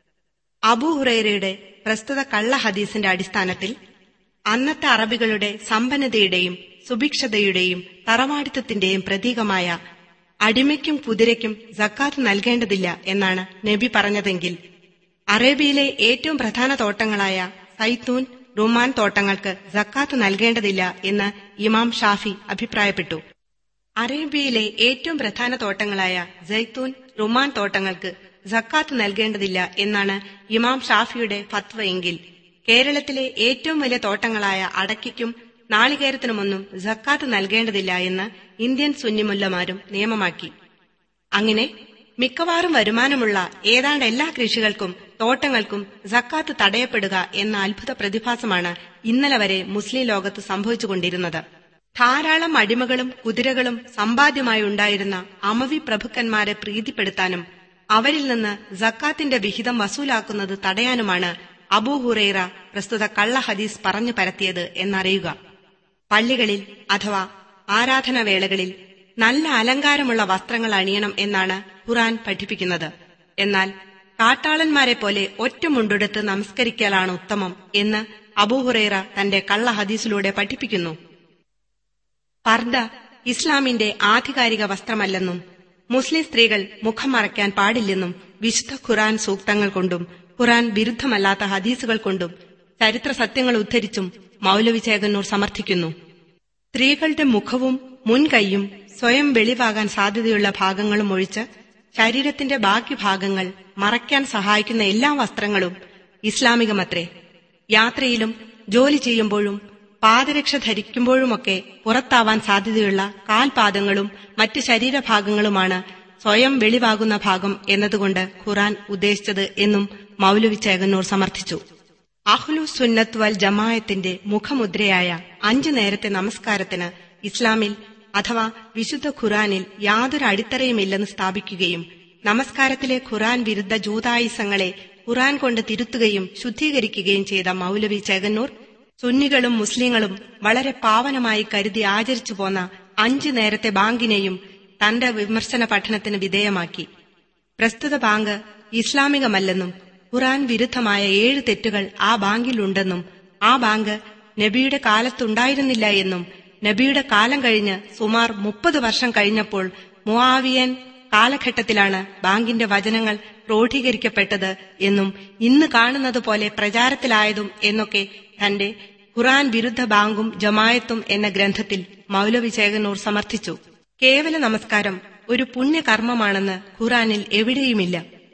Speaker 2: അബൂഹുറൈറയുടെ പ്രസ്തുത കള്ള ഹദീസിന്റെ അടിസ്ഥാനത്തിൽ അന്നത്തെ അറബികളുടെ സമ്പന്നതയുടെയും സുഭിക്ഷതയുടെയും തറവാടിത്തത്തിന്റെയും പ്രതീകമായ അടിമയ്ക്കും കുതിരയ്ക്കും സക്കാത്ത് നൽകേണ്ടതില്ല എന്നാണ് നബി പറഞ്ഞതെങ്കിൽ അറേബ്യയിലെ ഏറ്റവും പ്രധാന തോട്ടങ്ങളായ സൈത്തൂൻ റുമാൻ തോട്ടങ്ങൾക്ക് സക്കാത്ത് നൽകേണ്ടതില്ല എന്ന് ഇമാം ഷാഫി അഭിപ്രായപ്പെട്ടു അറേബ്യയിലെ ഏറ്റവും പ്രധാന തോട്ടങ്ങളായ ജൈത്തൂൻ റുമാൻ തോട്ടങ്ങൾക്ക് സക്കാത്ത് നൽകേണ്ടതില്ല എന്നാണ് ഇമാം ഷാഫിയുടെ ഫത്വയെങ്കിൽ കേരളത്തിലെ ഏറ്റവും വലിയ തോട്ടങ്ങളായ അടയ്ക്കും നാളികേരത്തിനുമൊന്നും സക്കാത്ത് നൽകേണ്ടതില്ല എന്ന് ഇന്ത്യൻ സുന്നിമുല്ലമാരും നിയമമാക്കി അങ്ങനെ മിക്കവാറും വരുമാനമുള്ള ഏതാണ്ട് എല്ലാ കൃഷികൾക്കും തോട്ടങ്ങൾക്കും സക്കാത്ത് തടയപ്പെടുക എന്ന അത്ഭുത പ്രതിഭാസമാണ് ഇന്നലെ വരെ മുസ്ലിം ലോകത്ത് സംഭവിച്ചുകൊണ്ടിരുന്നത് ധാരാളം അടിമകളും കുതിരകളും സമ്പാദ്യമായി ഉണ്ടായിരുന്ന അമവി പ്രഭുക്കന്മാരെ പ്രീതിപ്പെടുത്താനും അവരിൽ നിന്ന് സക്കാത്തിന്റെ വിഹിതം വസൂലാക്കുന്നത് തടയാനുമാണ് അബൂഹുറൈറ പ്രസ്തുത കള്ള ഹദീസ് പറഞ്ഞു പരത്തിയത് എന്നറിയുക പള്ളികളിൽ അഥവാ ആരാധനാവേളകളിൽ നല്ല അലങ്കാരമുള്ള വസ്ത്രങ്ങൾ അണിയണം എന്നാണ് ഖുറാൻ പഠിപ്പിക്കുന്നത് എന്നാൽ കാട്ടാളന്മാരെ പോലെ ഒറ്റമുണ്ടെടുത്ത് നമസ്കരിക്കലാണ് ഉത്തമം എന്ന് അബൂഹുറൈറ തന്റെ കള്ള ഹദീസിലൂടെ പഠിപ്പിക്കുന്നു പർദ ഇസ്ലാമിന്റെ ആധികാരിക വസ്ത്രമല്ലെന്നും മുസ്ലിം സ്ത്രീകൾ മുഖം മറയ്ക്കാൻ പാടില്ലെന്നും വിശുദ്ധ ഖുറാൻ സൂക്തങ്ങൾ കൊണ്ടും ഖുറാൻ വിരുദ്ധമല്ലാത്ത ഹദീസുകൾ കൊണ്ടും ചരിത്ര സത്യങ്ങൾ ഉദ്ധരിച്ചും മൗലവി ചേകന്നൂർ സമർത്ഥിക്കുന്നു സ്ത്രീകളുടെ മുഖവും മുൻകൈയും സ്വയം വെളിവാകാൻ സാധ്യതയുള്ള ഭാഗങ്ങളും ഒഴിച്ച് ശരീരത്തിന്റെ ബാക്കി ഭാഗങ്ങൾ മറയ്ക്കാൻ സഹായിക്കുന്ന എല്ലാ വസ്ത്രങ്ങളും ഇസ്ലാമികമത്രേ യാത്രയിലും ജോലി ചെയ്യുമ്പോഴും പാദരക്ഷ ധരിക്കുമ്പോഴുമൊക്കെ പുറത്താവാൻ സാധ്യതയുള്ള കാൽപാദങ്ങളും മറ്റ് ശരീരഭാഗങ്ങളുമാണ് സ്വയം വെളിവാകുന്ന ഭാഗം എന്നതുകൊണ്ട് ഖുറാൻ ഉദ്ദേശിച്ചത് എന്നും മൗലവി ചേകന്നൂർ സമർത്ഥിച്ചു അഹ്ലു സുന്നത്ത് വൽ ജമായത്തിന്റെ മുഖമുദ്രയായ അഞ്ചു നേരത്തെ നമസ്കാരത്തിന് ഇസ്ലാമിൽ അഥവാ വിശുദ്ധ ഖുറാനിൽ യാതൊരു അടിത്തറയുമില്ലെന്ന് സ്ഥാപിക്കുകയും നമസ്കാരത്തിലെ ഖുറാൻ വിരുദ്ധ ജൂതായുസങ്ങളെ ഖുറാൻ കൊണ്ട് തിരുത്തുകയും ശുദ്ധീകരിക്കുകയും ചെയ്ത മൗലവി ചേകന്നൂർ സുന്നികളും മുസ്ലിങ്ങളും വളരെ പാവനമായി കരുതി ആചരിച്ചു പോന്ന അഞ്ചു നേരത്തെ ബാങ്കിനെയും തന്റെ വിമർശന പഠനത്തിന് വിധേയമാക്കി പ്രസ്തുത ബാങ്ക് ഇസ്ലാമികമല്ലെന്നും ഖുറാൻ വിരുദ്ധമായ ഏഴ് തെറ്റുകൾ ആ ബാങ്കിലുണ്ടെന്നും ആ ബാങ്ക് നബിയുടെ കാലത്തുണ്ടായിരുന്നില്ല എന്നും നബിയുടെ കാലം കഴിഞ്ഞ് സുമാർ മുപ്പത് വർഷം കഴിഞ്ഞപ്പോൾ മുആവിയൻ കാലഘട്ടത്തിലാണ് ബാങ്കിന്റെ വചനങ്ങൾ ക്രോഡീകരിക്കപ്പെട്ടത് എന്നും ഇന്ന് കാണുന്നത് പോലെ പ്രചാരത്തിലായതും എന്നൊക്കെ തന്റെ ഖുറാൻ വിരുദ്ധ ബാങ്കും ജമായത്തും എന്ന ഗ്രന്ഥത്തിൽ മൗലവി ചേകനൂർ സമർത്ഥിച്ചു കേവല നമസ്കാരം ഒരു പുണ്യകർമ്മമാണെന്ന് ഖുറാനിൽ എവിടെയുമില്ല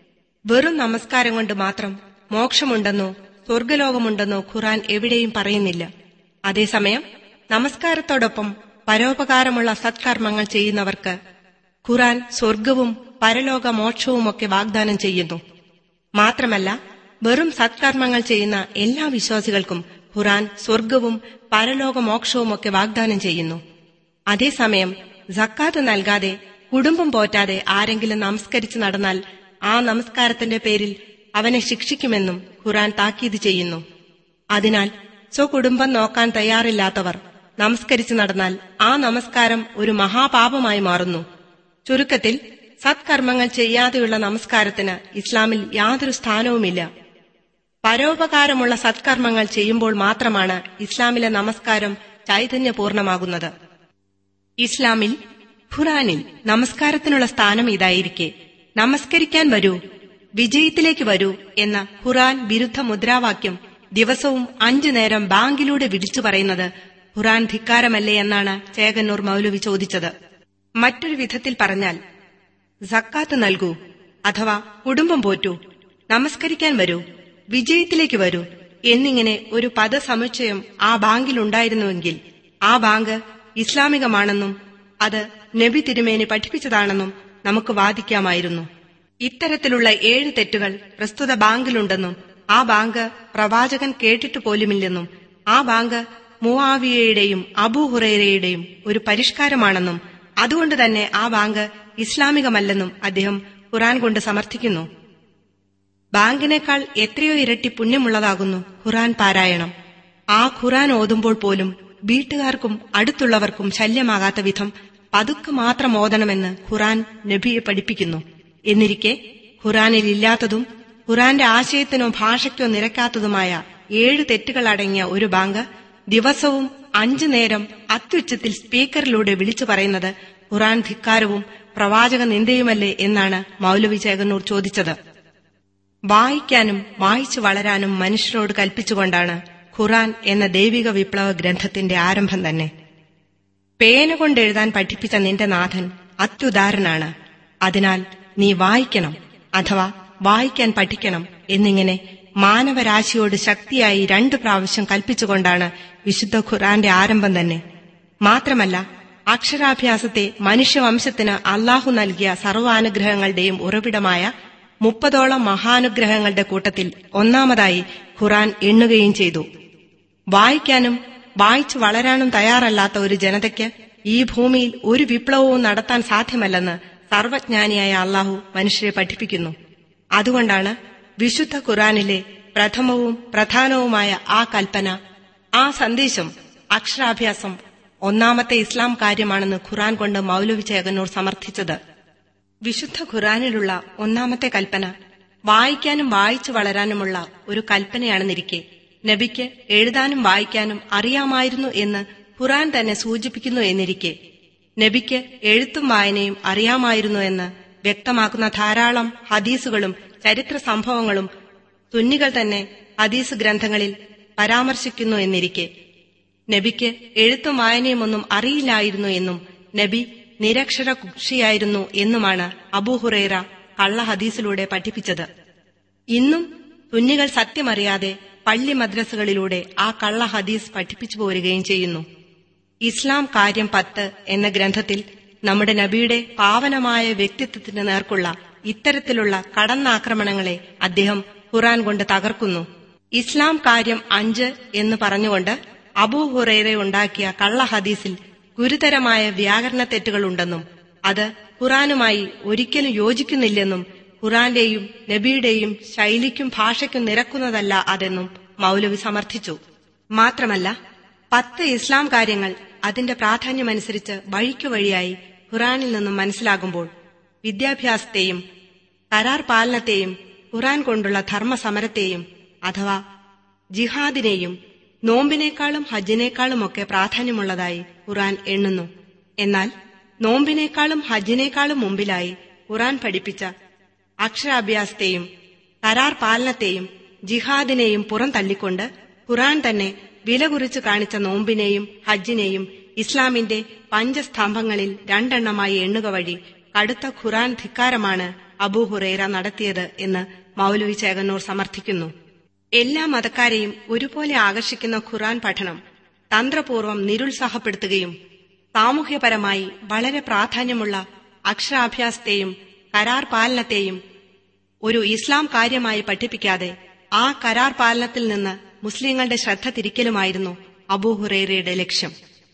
Speaker 2: വെറും നമസ്കാരം കൊണ്ട് മാത്രം മോക്ഷമുണ്ടെന്നോ സ്വർഗലോകമുണ്ടെന്നോ ഖുറാൻ എവിടെയും പറയുന്നില്ല അതേസമയം നമസ്കാരത്തോടൊപ്പം പരോപകാരമുള്ള സത്കർമ്മങ്ങൾ ചെയ്യുന്നവർക്ക് ഖുറാൻ സ്വർഗവും പരലോക മോക്ഷവുമൊക്കെ വാഗ്ദാനം ചെയ്യുന്നു മാത്രമല്ല വെറും സത്കർമ്മങ്ങൾ ചെയ്യുന്ന എല്ലാ വിശ്വാസികൾക്കും ഖുറാൻ സ്വർഗവും പരലോക മോക്ഷവുമൊക്കെ വാഗ്ദാനം ചെയ്യുന്നു അതേസമയം ജക്കാത്ത് നൽകാതെ കുടുംബം പോറ്റാതെ ആരെങ്കിലും നമസ്കരിച്ചു നടന്നാൽ ആ നമസ്കാരത്തിന്റെ പേരിൽ അവനെ ശിക്ഷിക്കുമെന്നും ഖുറാൻ താക്കീത് ചെയ്യുന്നു അതിനാൽ സ്വകുടുംബം നോക്കാൻ തയ്യാറില്ലാത്തവർ നമസ്കരിച്ചു നടന്നാൽ ആ നമസ്കാരം ഒരു മഹാപാപമായി മാറുന്നു ചുരുക്കത്തിൽ സത്കർമ്മങ്ങൾ ചെയ്യാതെയുള്ള നമസ്കാരത്തിന് ഇസ്ലാമിൽ യാതൊരു സ്ഥാനവുമില്ല പരോപകാരമുള്ള സത്കർമ്മങ്ങൾ ചെയ്യുമ്പോൾ മാത്രമാണ് ഇസ്ലാമിലെ നമസ്കാരം ചൈതന്യപൂർണമാകുന്നത് ഇസ്ലാമിൽ ഖുറാനിൽ നമസ്കാരത്തിനുള്ള സ്ഥാനം ഇതായിരിക്കെ നമസ്കരിക്കാൻ വരൂ വിജയത്തിലേക്ക് വരൂ എന്ന ഖുറാൻ വിരുദ്ധ മുദ്രാവാക്യം ദിവസവും അഞ്ചു നേരം ബാങ്കിലൂടെ വിളിച്ചു പറയുന്നത് ഖുറാൻ ധിക്കാരമല്ലേ എന്നാണ് ചേകന്നൂർ മൗലവി ചോദിച്ചത് മറ്റൊരു വിധത്തിൽ പറഞ്ഞാൽ സക്കാത്ത് നൽകൂ അഥവാ കുടുംബം പോറ്റൂ നമസ്കരിക്കാൻ വരൂ വിജയത്തിലേക്ക് വരൂ എന്നിങ്ങനെ ഒരു പദസമുച്ചയം ആ ബാങ്കിലുണ്ടായിരുന്നുവെങ്കിൽ ആ ബാങ്ക് ഇസ്ലാമികമാണെന്നും അത് നബി തിരുമേനി പഠിപ്പിച്ചതാണെന്നും നമുക്ക് വാദിക്കാമായിരുന്നു ഇത്തരത്തിലുള്ള ഏഴ് തെറ്റുകൾ പ്രസ്തുത ബാങ്കിലുണ്ടെന്നും ആ ബാങ്ക് പ്രവാചകൻ കേട്ടിട്ട് പോലുമില്ലെന്നും ആ ബാങ്ക് മുവാവിയയുടെയും അബൂഹുറയുടെയും ഒരു പരിഷ്കാരമാണെന്നും അതുകൊണ്ട് തന്നെ ആ ബാങ്ക് ഇസ്ലാമികമല്ലെന്നും അദ്ദേഹം ഖുറാൻ കൊണ്ട് സമർത്ഥിക്കുന്നു ബാങ്കിനേക്കാൾ എത്രയോ ഇരട്ടി പുണ്യമുള്ളതാകുന്നു ഖുറാൻ പാരായണം ആ ഖുറാൻ ഓതുമ്പോൾ പോലും വീട്ടുകാർക്കും അടുത്തുള്ളവർക്കും ശല്യമാകാത്ത വിധം പതുക്കെ മാത്രം ഓതണമെന്ന് ഖുറാൻ നബിയെ പഠിപ്പിക്കുന്നു എന്നിരിക്കെ ഖുറാനിൽ ഇല്ലാത്തതും ഖുറാന്റെ ആശയത്തിനോ ഭാഷയ്ക്കോ നിരക്കാത്തതുമായ ഏഴ് തെറ്റുകൾ അടങ്ങിയ ഒരു ബാങ്ക് ദിവസവും അഞ്ചു നേരം അത്യുച്ചത്തിൽ സ്പീക്കറിലൂടെ വിളിച്ചു പറയുന്നത് ഖുറാൻ ധിക്കാരവും പ്രവാചക നിന്ദയുമല്ലേ എന്നാണ് മൗലവി ചേകന്നൂർ ചോദിച്ചത് വായിക്കാനും വായിച്ചു വളരാനും മനുഷ്യരോട് കൽപ്പിച്ചുകൊണ്ടാണ് ഖുറാൻ എന്ന ദൈവിക വിപ്ലവ ഗ്രന്ഥത്തിന്റെ ആരംഭം തന്നെ പേന കൊണ്ട് എഴുതാൻ പഠിപ്പിച്ച നിന്റെ നാഥൻ അത്യുദാരനാണ് അതിനാൽ നീ വായിക്കണം അഥവാ വായിക്കാൻ പഠിക്കണം എന്നിങ്ങനെ മാനവരാശിയോട് ശക്തിയായി രണ്ടു പ്രാവശ്യം കൽപ്പിച്ചുകൊണ്ടാണ് വിശുദ്ധ ഖുറാന്റെ ആരംഭം തന്നെ മാത്രമല്ല അക്ഷരാഭ്യാസത്തെ മനുഷ്യവംശത്തിന് അള്ളാഹു നൽകിയ സർവാനുഗ്രഹങ്ങളുടെയും ഉറവിടമായ മുപ്പതോളം മഹാനുഗ്രഹങ്ങളുടെ കൂട്ടത്തിൽ ഒന്നാമതായി ഖുറാൻ എണ്ണുകയും ചെയ്തു വായിക്കാനും വായിച്ചു വളരാനും തയ്യാറല്ലാത്ത ഒരു ജനതയ്ക്ക് ഈ ഭൂമിയിൽ ഒരു വിപ്ലവവും നടത്താൻ സാധ്യമല്ലെന്ന് സർവജ്ഞാനിയായ അള്ളാഹു മനുഷ്യരെ പഠിപ്പിക്കുന്നു അതുകൊണ്ടാണ് വിശുദ്ധ ഖുറാനിലെ പ്രഥമവും പ്രധാനവുമായ ആ കൽപ്പന ആ സന്ദേശം അക്ഷരാഭ്യാസം ഒന്നാമത്തെ ഇസ്ലാം കാര്യമാണെന്ന് ഖുറാൻ കൊണ്ട് മൗലവി ചേകന്നൂർ സമർത്ഥിച്ചത് വിശുദ്ധ ഖുറാനിലുള്ള ഒന്നാമത്തെ കൽപ്പന വായിക്കാനും വായിച്ചു വളരാനുമുള്ള ഒരു കൽപ്പനയാണെന്നിരിക്കെ നബിക്ക് എഴുതാനും വായിക്കാനും അറിയാമായിരുന്നു എന്ന് ഖുറാൻ തന്നെ സൂചിപ്പിക്കുന്നു എന്നിരിക്കെ നബിക്ക് എഴുത്തും വായനയും അറിയാമായിരുന്നു എന്ന് വ്യക്തമാക്കുന്ന ധാരാളം ഹദീസുകളും ചരിത്ര സംഭവങ്ങളും സുന്നികൾ തന്നെ ഹദീസ് ഗ്രന്ഥങ്ങളിൽ പരാമർശിക്കുന്നു എന്നിരിക്കെ നബിക്ക് എഴുത്തും വായനയും ഒന്നും അറിയില്ലായിരുന്നു എന്നും നബി നിരക്ഷര കുക്ഷിയായിരുന്നു എന്നുമാണ് അബൂഹുറൈറ കള്ള ഹദീസിലൂടെ പഠിപ്പിച്ചത് ഇന്നും സുന്നികൾ സത്യമറിയാതെ പള്ളി മദ്രസകളിലൂടെ ആ കള്ള ഹദീസ് പഠിപ്പിച്ചു പോരുകയും ചെയ്യുന്നു ഇസ്ലാം കാര്യം പത്ത് എന്ന ഗ്രന്ഥത്തിൽ നമ്മുടെ നബിയുടെ പാവനമായ വ്യക്തിത്വത്തിന് നേർക്കുള്ള ഇത്തരത്തിലുള്ള കടന്നാക്രമണങ്ങളെ അദ്ദേഹം ഖുറാൻ കൊണ്ട് തകർക്കുന്നു ഇസ്ലാം കാര്യം അഞ്ച് എന്ന് പറഞ്ഞുകൊണ്ട് അബൂ ഹുറൈറ ഉണ്ടാക്കിയ കള്ള ഹദീസിൽ ഗുരുതരമായ വ്യാകരണ തെറ്റുകളുണ്ടെന്നും അത് ഖുറാനുമായി ഒരിക്കലും യോജിക്കുന്നില്ലെന്നും ഖുറാന്റെയും നബിയുടെയും ശൈലിക്കും ഭാഷയ്ക്കും നിരക്കുന്നതല്ല അതെന്നും മൗലവി സമർത്ഥിച്ചു മാത്രമല്ല പത്ത് ഇസ്ലാം കാര്യങ്ങൾ അതിന്റെ പ്രാധാന്യമനുസരിച്ച് വഴിക്കു വഴിയായി ഖുറാനിൽ നിന്നും മനസ്സിലാകുമ്പോൾ വിദ്യാഭ്യാസത്തെയും കരാർ പാലനത്തെയും ഖുറാൻ കൊണ്ടുള്ള ധർമ്മസമരത്തെയും അഥവാ ജിഹാദിനെയും നോമ്പിനേക്കാളും ഹജ്ജിനേക്കാളുമൊക്കെ പ്രാധാന്യമുള്ളതായി ഖുറാൻ എണ്ണുന്നു എന്നാൽ നോമ്പിനേക്കാളും ഹജ്ജിനേക്കാളും മുമ്പിലായി ഖുറാൻ പഠിപ്പിച്ച അക്ഷരാഭ്യാസത്തെയും കരാർ പാലനത്തെയും ജിഹാദിനെയും പുറം തള്ളിക്കൊണ്ട് ഖുറാൻ തന്നെ വില കുറിച്ച് കാണിച്ച നോമ്പിനെയും ഹജ്ജിനെയും ഇസ്ലാമിന്റെ പഞ്ചസ്തംഭങ്ങളിൽ രണ്ടെണ്ണമായി എണ്ണുക വഴി കടുത്ത ഖുറാൻ ധിക്കാരമാണ് അബൂഹുറൈറ നടത്തിയത് എന്ന് മൗലവി ചേകന്നൂർ സമർത്ഥിക്കുന്നു എല്ലാ മതക്കാരെയും ഒരുപോലെ ആകർഷിക്കുന്ന ഖുറാൻ പഠനം തന്ത്രപൂർവം നിരുത്സാഹപ്പെടുത്തുകയും സാമൂഹ്യപരമായി വളരെ പ്രാധാന്യമുള്ള അക്ഷരാഭ്യാസത്തെയും കരാർ പാലനത്തെയും ഒരു ഇസ്ലാം കാര്യമായി പഠിപ്പിക്കാതെ ആ കരാർ പാലനത്തിൽ നിന്ന് മുസ്ലിങ്ങളുടെ ശ്രദ്ധ തിരിക്കലുമായിരുന്നു അബൂഹുറൈറയുടെ ലക്ഷ്യം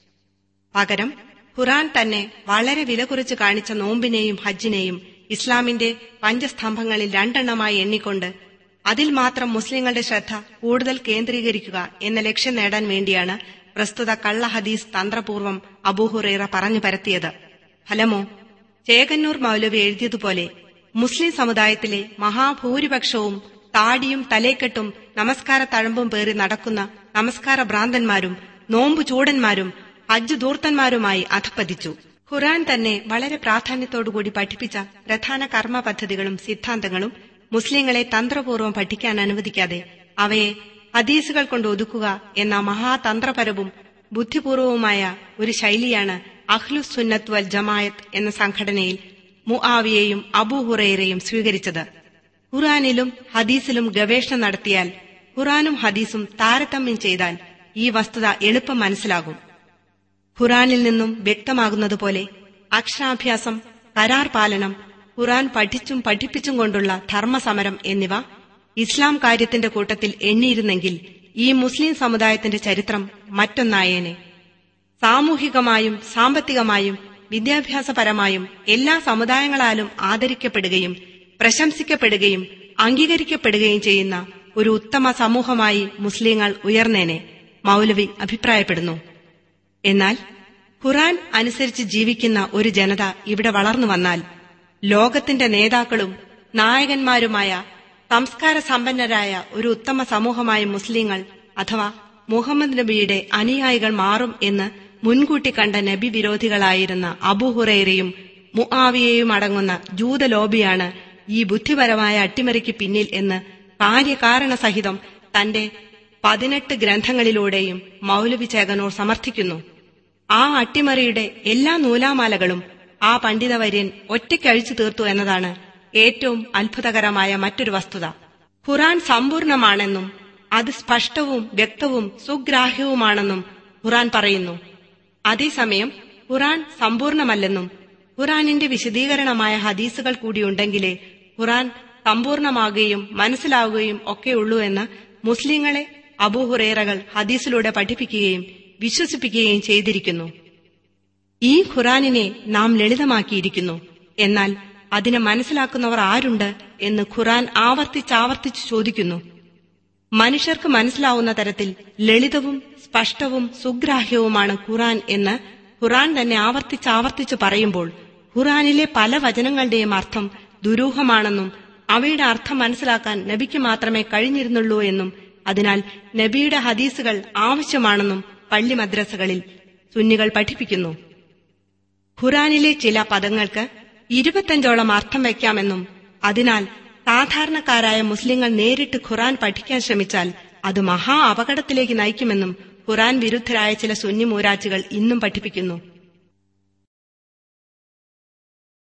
Speaker 2: പകരം ഖുറാൻ തന്നെ വളരെ വില കുറിച്ച് കാണിച്ച നോമ്പിനെയും ഹജ്ജിനെയും ഇസ്ലാമിന്റെ പഞ്ചസ്തംഭങ്ങളിൽ രണ്ടെണ്ണമായി എണ്ണിക്കൊണ്ട് അതിൽ മാത്രം മുസ്ലിങ്ങളുടെ ശ്രദ്ധ കൂടുതൽ കേന്ദ്രീകരിക്കുക എന്ന ലക്ഷ്യം നേടാൻ വേണ്ടിയാണ് പ്രസ്തുത കള്ള ഹദീസ് തന്ത്രപൂർവം അബൂഹുറൈറ പറഞ്ഞു പരത്തിയത് ഫലമോ ചേകന്നൂർ മൗലവി എഴുതിയതുപോലെ മുസ്ലിം സമുദായത്തിലെ മഹാഭൂരിപക്ഷവും താടിയും തലേക്കെട്ടും നമസ്കാര തഴമ്പും പേറി നടക്കുന്ന നമസ്കാര ഭ്രാന്തന്മാരും നോമ്പു ചൂടന്മാരും ഹജ്ജ് ദൂർത്തന്മാരുമായി അധപ്പതിച്ചു ഖുറാൻ തന്നെ വളരെ പ്രാധാന്യത്തോടുകൂടി പഠിപ്പിച്ച പ്രധാന കർമ്മ പദ്ധതികളും സിദ്ധാന്തങ്ങളും മുസ്ലിങ്ങളെ തന്ത്രപൂർവ്വം പഠിക്കാൻ അനുവദിക്കാതെ അവയെ ഹദീസുകൾ കൊണ്ട് ഒതുക്കുക എന്ന മഹാതന്ത്രപരവും ബുദ്ധിപൂർവവുമായ ഒരു ശൈലിയാണ് അഹ്ലു സുന്നത്ത് വൽ ജമായത്ത് എന്ന സംഘടനയിൽ മുആവിയെയും അബൂഹുറൈറയും സ്വീകരിച്ചത് ഖുറാനിലും ഹദീസിലും ഗവേഷണം നടത്തിയാൽ ഖുറാനും ഹദീസും താരതമ്യം ചെയ്താൽ ഈ വസ്തുത എളുപ്പം മനസ്സിലാകും ഖുറാനിൽ നിന്നും വ്യക്തമാകുന്നതുപോലെ അക്ഷരാഭ്യാസം കരാർ പാലനം ഖുറാൻ പഠിച്ചും പഠിപ്പിച്ചും കൊണ്ടുള്ള ധർമ്മസമരം എന്നിവ ഇസ്ലാം കാര്യത്തിന്റെ കൂട്ടത്തിൽ എണ്ണിയിരുന്നെങ്കിൽ ഈ മുസ്ലിം സമുദായത്തിന്റെ ചരിത്രം മറ്റൊന്നായേനെ സാമൂഹികമായും സാമ്പത്തികമായും വിദ്യാഭ്യാസപരമായും എല്ലാ സമുദായങ്ങളാലും ആദരിക്കപ്പെടുകയും പ്രശംസിക്കപ്പെടുകയും അംഗീകരിക്കപ്പെടുകയും ചെയ്യുന്ന ഒരു ഉത്തമ സമൂഹമായി മുസ്ലിങ്ങൾ ഉയർന്നേനെ മൗലവി അഭിപ്രായപ്പെടുന്നു എന്നാൽ ഖുറാൻ അനുസരിച്ച് ജീവിക്കുന്ന ഒരു ജനത ഇവിടെ വളർന്നു വന്നാൽ ലോകത്തിന്റെ നേതാക്കളും നായകന്മാരുമായ സംസ്കാര സമ്പന്നരായ ഒരു ഉത്തമ സമൂഹമായ മുസ്ലിങ്ങൾ അഥവാ മുഹമ്മദ് നബിയുടെ അനുയായികൾ മാറും എന്ന് മുൻകൂട്ടി കണ്ട നബി വിരോധികളായിരുന്ന അബുഹുറൈറയും മുആവിയയും അടങ്ങുന്ന ജൂത ലോബിയാണ് ഈ ബുദ്ധിപരമായ അട്ടിമറിക്ക് പിന്നിൽ എന്ന് കാര്യകാരണസഹിതം തന്റെ പതിനെട്ട് ഗ്രന്ഥങ്ങളിലൂടെയും മൗലവി ചേകനൂർ സമർത്ഥിക്കുന്നു ആ അട്ടിമറിയുടെ എല്ലാ നൂലാമാലകളും ആ പണ്ഡിതവര്യൻ ഒറ്റയ്ക്കഴിച്ചു തീർത്തു എന്നതാണ് ഏറ്റവും അത്ഭുതകരമായ മറ്റൊരു വസ്തുത ഖുറാൻ സമ്പൂർണമാണെന്നും അത് സ്പഷ്ടവും വ്യക്തവും സുഗ്രാഹ്യവുമാണെന്നും ഖുറാൻ പറയുന്നു അതേസമയം ഖുറാൻ സമ്പൂർണമല്ലെന്നും ഖുറാനിന്റെ വിശദീകരണമായ ഹദീസുകൾ കൂടിയുണ്ടെങ്കിലേ ഖുറാൻ സമ്പൂർണമാകുകയും മനസ്സിലാവുകയും ഒക്കെയുള്ളൂ എന്ന് മുസ്ലിങ്ങളെ അബൂഹുറേറകൾ ഹദീസിലൂടെ പഠിപ്പിക്കുകയും വിശ്വസിപ്പിക്കുകയും ചെയ്തിരിക്കുന്നു ഈ ഖുറാനിനെ നാം ലളിതമാക്കിയിരിക്കുന്നു എന്നാൽ അതിനെ മനസ്സിലാക്കുന്നവർ ആരുണ്ട് എന്ന് ഖുറാൻ ആവർത്തിച്ചാവർത്തിച്ച് ചോദിക്കുന്നു മനുഷ്യർക്ക് മനസ്സിലാവുന്ന തരത്തിൽ ലളിതവും സ്പഷ്ടവും സുഗ്രാഹ്യവുമാണ് ഖുറാൻ എന്ന് ഖുറാൻ തന്നെ ആവർത്തിച്ചാവർത്തിച്ച് പറയുമ്പോൾ ഖുറാനിലെ പല വചനങ്ങളുടെയും അർത്ഥം ദുരൂഹമാണെന്നും അവയുടെ അർത്ഥം മനസ്സിലാക്കാൻ നബിക്ക് മാത്രമേ കഴിഞ്ഞിരുന്നുള്ളൂ എന്നും അതിനാൽ നബിയുടെ ഹദീസുകൾ ആവശ്യമാണെന്നും പള്ളി മദ്രസകളിൽ സുന്നികൾ പഠിപ്പിക്കുന്നു ഖുറാനിലെ ചില പദങ്ങൾക്ക് ഇരുപത്തഞ്ചോളം അർത്ഥം വയ്ക്കാമെന്നും അതിനാൽ സാധാരണക്കാരായ മുസ്ലിങ്ങൾ നേരിട്ട് ഖുറാൻ പഠിക്കാൻ ശ്രമിച്ചാൽ അത് മഹാ അപകടത്തിലേക്ക് നയിക്കുമെന്നും ഖുറാൻ വിരുദ്ധരായ ചില സുന്നി മൂരാച്ചുകൾ ഇന്നും പഠിപ്പിക്കുന്നു